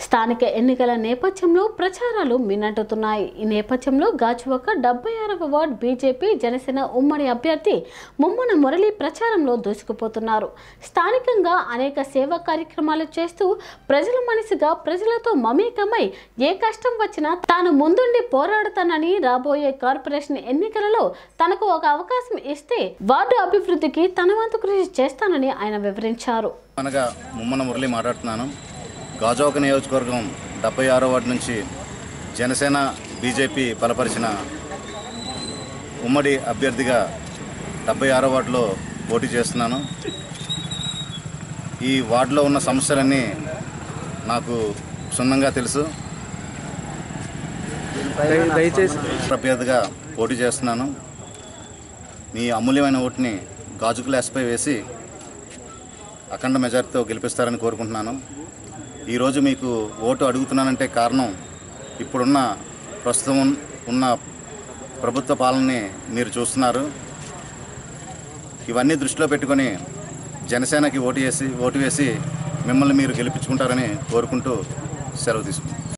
స్థానిక ఎన్నికల నేపథ్యంలో ప్రచారాలు మిన్నట్టుతున్నాయి ఈ నేపథ్యంలో గాజువాక డెబ్బై ఆరవ వార్డ్ బీజేపీ జనసేన ఉమ్మడి అభ్యర్థి ముమ్మన మురళి ప్రచారంలో దూసుకుపోతున్నారు స్థానికంగా అనేక సేవా కార్యక్రమాలు చేస్తూ ప్రజల మనసుగా ప్రజలతో మమేకమై ఏ కష్టం వచ్చినా తాను ముందుండి పోరాడుతానని రాబోయే కార్పొరేషన్ ఎన్నికలలో తనకు ఒక అవకాశం ఇస్తే వార్డు అభివృద్ధికి తన వంతు కృషి చేస్తానని ఆయన వివరించారు అనగా ముమ్మన మురళి మాట్లాడుతున్నాను గాజువాక నియోజకవర్గం డెబ్బై ఆరో వార్డు నుంచి జనసేన బీజేపీ బలపరిచిన ఉమ్మడి అభ్యర్థిగా డెబ్బై ఆరో వార్డులో పోటీ చేస్తున్నాను ఈ వార్డులో ఉన్న సమస్యలన్నీ నాకు క్షుణ్ణంగా తెలుసు దయ- దయచేసి అభ్యర్థిగా పోటీ చేస్తున్నాను మీ అమూల్యమైన ఓటుని గాజు గ్లాస్పై వేసి అఖండ మెజార్టీతో గెలిపిస్తారని కోరుకుంటున్నాను ఈరోజు మీకు ఓటు అడుగుతున్నానంటే కారణం ఇప్పుడున్న ప్రస్తుతం ఉన్- ఉన్న ప్రభుత్వ పాలనని మీరు చూస్తున్నారు ఇవన్నీ దృష్టిలో పెట్టుకొని జనసేనకి ఓటు వేసి ఓటు వేసి మిమ్మల్ని మీరు గెలిపించుకుంటారని కోరుకుంటూ సెలవు తీసుకుంటాను